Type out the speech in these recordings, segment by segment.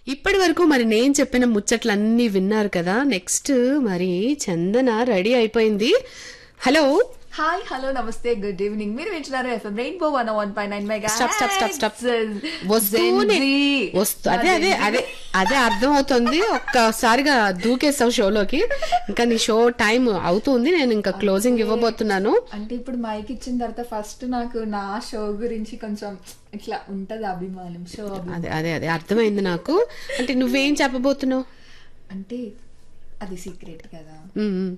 ఇప్పటి వరకు మరి నేను చెప్పిన ముచ్చట్లన్నీ విన్నారు కదా నెక్స్ట్ మరి చందన రెడీ అయిపోయింది హలో హాయ్ హలో నమస్తే గుడ్ ఈవినింగ్ మీరు వింటున్నారు FM rainbow one one point nine mega stop stop stop stop వస్తూనే వస్తూ అదే అదే అదే అదే అర్థం అవుతుంది ఒక్కసారిగా దూకేసావు షోలోకి ఇంకా నీ షో టైం అవుతుంది నేను ఇంకా క్లోజింగ్ ఇవ్వబోతున్నాను అంటే ఇప్పుడు మైక్ ఇచ్చిన తర్వాత ఫస్ట్ నాకు నా షో గురించి కొంచెం ఇట్లా ఉంటది అభిమానం షో అభిమానం అదే అదే అదే అర్థమైంది నాకు అంటే నువ్వేం చెప్పబోతున్నావు అంటే అది సీక్రెట్ కదా ఉమ్, ఉమ్.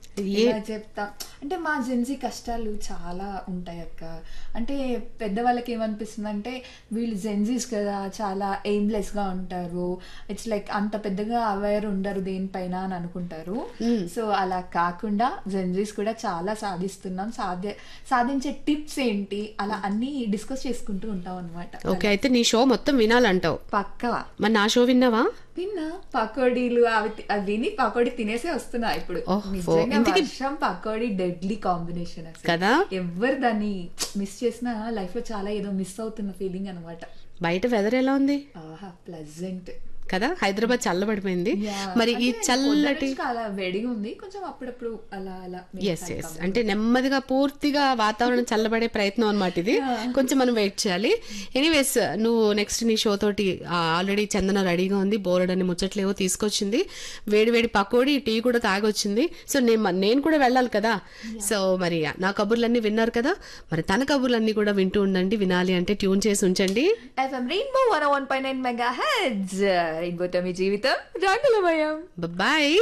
ఏ ఎలా చెప్తా అంటే మా జెన్సీ కష్టాలు చాలా ఉంటాయి అక్క అంటే పెద్దవాళ్ళకి ఏమనిపిస్తుంది అంటే వీళ్ళు జెన్జీస్ కదా చాలా ఎయిమ్లెస్ గా ఉంటారు ఇట్స్ లైక్ అంత పెద్దగా అవేర్ ఉండరు దేనిపైన అని అనుకుంటారు సో అలా కాకుండా జెన్జీస్ కూడా చాలా సాధిస్తున్నాం సాధ్య సాధించే టిప్స్ ఏంటి అలా అన్ని డిస్కస్ చేసుకుంటూ ఉంటాం అనమాట ఓకే అయితే నీ షో మొత్తం వినాలంటావు పక్కా మరి నా షో విన్నావా విన్నా పకోడీలు అవి తి- అవి విని పకోడీ తినేసే వస్తున్నా ఇప్పుడు ఓహ్, నిజంగా ఇంతకీ- వర్షం పకోడీ డెడ్లీ కాంబినేషన్ అసలు కదా? ఎవరు దాన్ని మిస్ చేసినా లైఫ్ లో చాలా ఏదో మిస్ అవుతున్న ఫీలింగ్ అనమాట బయట వెదర్ ఎలా ఉంది ఆహా ప్లెజెంట్ కదా హైదరాబాద్ చల్లబడిపోయింది మరి ఈ చల్లటి అలా వేడిగా ఉంది కొంచెం అప్పుడప్పుడు అలా అలా make as time as come. అంటే నెమ్మదిగా పూర్తిగా వాతావరణం చల్లబడే ప్రయత్నం అనమాట ఇది కొంచెం మనం వెయిట్ చేయాలి ఎనీవేస్ నువ్వు నెక్స్ట్ నీ షో తోటి ఆల్రెడీ చందన రెడీగా ఉంది బోర్డ్ అని ముచ్చట్లేవో తీసుకొచ్చింది వేడి వేడి పకోడీ టీ కూడా తాగొచ్చింది సో నేను నేను కూడా వెళ్ళాలి కదా సో మరి నా కబుర్లన్నీ విన్నారు కదా మరి తన కబుర్లన్నీ కూడా వింటూ ఉండండి వినాలి అంటే ట్యూన్ చేసి ఉంచండి FM rainbow one one point nine mega hits రెయిన్బోతో మీ జీవితం రంగులమయం బాయ్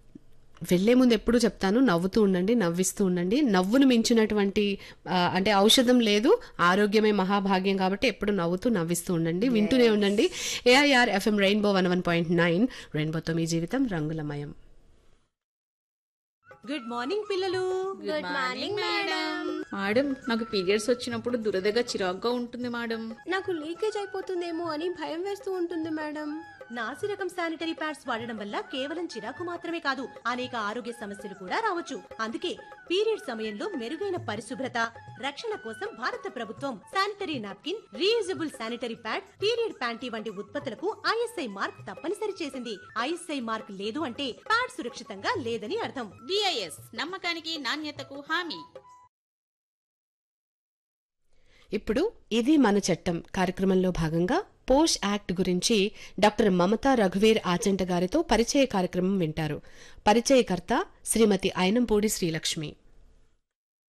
వెళ్లే ముందు ఎప్పుడు చెప్తాను నవ్వుతూ ఉండండి నవ్విస్తూ ఉండండి నవ్వును మించినటువంటి ఆ, అంటే ఔషధం లేదు ఆరోగ్యమే మహాభాగ్యం కాబట్టి ఎప్పుడు నవ్వుతూ నవ్విస్తూ ఉండండి వింటూనే ఉండండి AIR FM rainbow one one point nine రెయిన్బోతో మీ జీవితం రంగులమయం గుడ్ మార్నింగ్ పిల్లలు గుడ్ మార్నింగ్ మేడం మేడం నాకు పీరియడ్స్ వచ్చినప్పుడు దురదగా చిరాగ్గా ఉంటుంది మేడం నాకు లీకేజ్ అయిపోతుందేమో అని భయం వేస్తూ ఉంటుంది మేడం నాసి రకం శానిటరీ ప్యాడ్స్ వాడడం వల్ల కేవలం చిరాకు మాత్రమే కాదు అనేక ఆరోగ్య సమస్యలు కూడా రావచ్చు అందుకే పీరియడ్ సమయంలో మెరుగైన పరిశుభ్రత రక్షణ కోసం భారత ప్రభుత్వం sanitary napkin reusable sanitary pad period panty వంటి ఉత్పత్తులకు ఐఎస్ఐ మార్క్ తప్పనిసరి చేసింది ఐఎస్ఐ మార్క్ లేదు అంటే ప్యాడ్ సురక్షితంగా లేదని అర్థం డిఐఎస్ నమ్మకానికి నాణ్యతకు హామీ ఇప్పుడు ఇది మన చట్టం కార్యక్రమంలో భాగంగా పోష్ యాక్ట్ గురించి డాక్టర్ మమతా రఘువీర్ ఆచంట గారితో పరిచయ కార్యక్రమం వింటారు పరిచయకర్త శ్రీమతి అయినంపూడి శ్రీలక్ష్మి